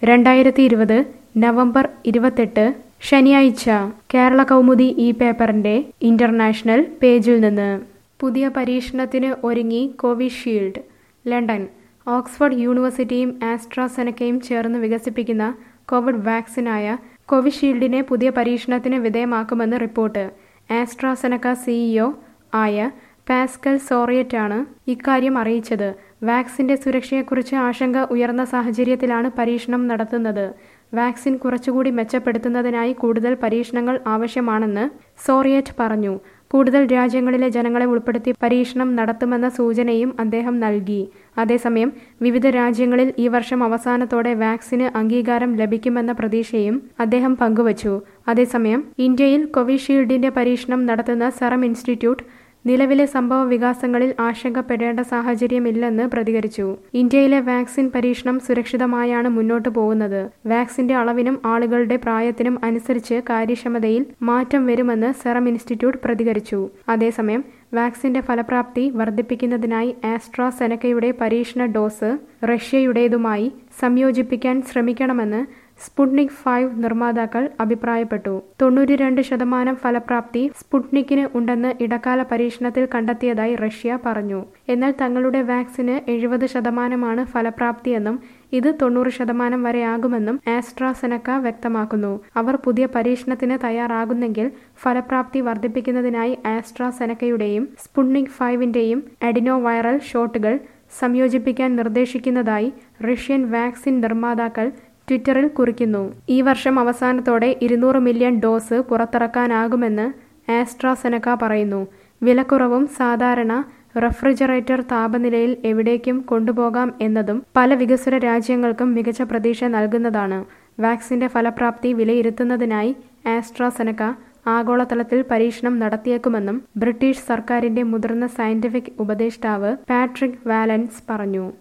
രണ്ടായിരത്തി ഇരുപത് നവംബർ ഇരുപത്തെട്ട് ശനിയാഴ്ച കേരള കൗമുദി ഈ പേപ്പറിന്റെ ഇന്റർനാഷണൽ പേജിൽ നിന്ന് പുതിയ പരീക്ഷണത്തിന് ഒരുങ്ങി കോവിഷീൽഡ് ലണ്ടൻ ഓക്സ്ഫോർഡ് യൂണിവേഴ്സിറ്റിയും ആസ്ട്രാസെനക്കയും ചേർന്ന് വികസിപ്പിക്കുന്ന കോവിഡ് വാക്സിനായ കോവിഷീൽഡിനെ പുതിയ പരീക്ഷണത്തിന് വിധേയമാക്കുമെന്ന് റിപ്പോർട്ട് ആസ്ട്രാസെനക്ക സിഇഒ ആയ പാസ്കൽ സോറിയറ്റാണ് ഇക്കാര്യം അറിയിച്ചത് വാക്സിന്റെ സുരക്ഷയെക്കുറിച്ച് ആശങ്ക ഉയർന്ന സാഹചര്യത്തിലാണ് പരീക്ഷണം നടത്തുന്നത് വാക്സിൻ കുറച്ചുകൂടി മെച്ചപ്പെടുത്തുന്നതിനായി കൂടുതൽ പരീക്ഷണങ്ങൾ ആവശ്യമാണെന്ന് സോറിയറ്റ് പറഞ്ഞു കൂടുതൽ രാജ്യങ്ങളിലെ ജനങ്ങളെ ഉൾപ്പെടുത്തി പരീക്ഷണം നടത്തുമെന്ന സൂചനയും അദ്ദേഹം നൽകി അതേസമയം വിവിധ രാജ്യങ്ങളിൽ ഈ വർഷം അവസാനത്തോടെ വാക്സിന് അംഗീകാരം ലഭിക്കുമെന്ന പ്രതീക്ഷയും അദ്ദേഹം പങ്കുവച്ചു അതേസമയം ഇന്ത്യയിൽ കോവിഷീൽഡിന്റെ പരീക്ഷണം നടത്തുന്ന സെറം ഇൻസ്റ്റിറ്റ്യൂട്ട് നിലവിലെ സംഭവ വികാസങ്ങളിൽ ആശങ്കപ്പെടേണ്ട സാഹചര്യമില്ലെന്ന് പ്രതികരിച്ചു ഇന്ത്യയിലെ വാക്സിൻ പരീക്ഷണം സുരക്ഷിതമായാണ് മുന്നോട്ടു പോകുന്നത് വാക്സിന്റെ അളവിനും ആളുകളുടെ പ്രായത്തിനും അനുസരിച്ച് കാര്യക്ഷമതയിൽ മാറ്റം വരുമെന്ന് സെറം ഇൻസ്റ്റിറ്റ്യൂട്ട് പ്രതികരിച്ചു അതേസമയം വാക്സിന്റെ ഫലപ്രാപ്തി വർദ്ധിപ്പിക്കുന്നതിനായി ആസ്ട്രാസെനക്കയുടെ പരീക്ഷണ ഡോസ് റഷ്യയുടേതുമായി സംയോജിപ്പിക്കാൻ ശ്രമിക്കണമെന്ന് സ്പുട്നിക് ഫൈവ് നിർമ്മാതാക്കൾ അഭിപ്രായപ്പെട്ടു തൊണ്ണൂറ്റി രണ്ട് ശതമാനം ഫലപ്രാപ്തി സ്പുട്നിക്കിന് ഉണ്ടെന്ന് ഇടക്കാല പരീക്ഷണത്തിൽ കണ്ടെത്തിയതായി റഷ്യ പറഞ്ഞു എന്നാൽ തങ്ങളുടെ വാക്സിന് എഴുപത് ശതമാനമാണ് ഫലപ്രാപ്തിയെന്നും ഇത് തൊണ്ണൂറ് ശതമാനം വരെയാകുമെന്നും ആസ്ട്രാസെനക്ക വ്യക്തമാക്കുന്നു അവർ പുതിയ പരീക്ഷണത്തിന് തയ്യാറാകുന്നെങ്കിൽ ഫലപ്രാപ്തി വർദ്ധിപ്പിക്കുന്നതിനായി ആസ്ട്രാസെനക്കയുടെയും സ്പുട്നിക് ഫൈവിന്റെയും അഡിനോ വൈറൽ ഷോട്ടുകൾ സംയോജിപ്പിക്കാൻ നിർദ്ദേശിക്കുന്നതായി റഷ്യൻ വാക്സിൻ നിർമ്മാതാക്കൾ ട്വിറ്ററിൽ കുറിക്കുന്നു ഈ വർഷം അവസാനത്തോടെ ഇരുന്നൂറ് മില്യൺ ഡോസ് പുറത്തിറക്കാനാകുമെന്ന് ആസ്ട്രാസെനക്ക പറയുന്നു വിലക്കുറവും സാധാരണ റെഫ്രിജറേറ്റർ താപനിലയിൽ എവിടേക്കും കൊണ്ടുപോകാം എന്നതും പല വികസ്വര രാജ്യങ്ങൾക്കും മികച്ച പ്രതീക്ഷ നൽകുന്നതാണ് വാക്സിന്റെ ഫലപ്രാപ്തി വിലയിരുത്തുന്നതിനായി ആസ്ട്രാസെനക്ക ആഗോളതലത്തിൽ പരീക്ഷണം നടത്തിയേക്കുമെന്നും ബ്രിട്ടീഷ് സർക്കാരിന്റെ മുതിർന്ന സയന്റിഫിക് ഉപദേഷ്ടാവ് പാട്രിക് വാലൻസ് പറഞ്ഞു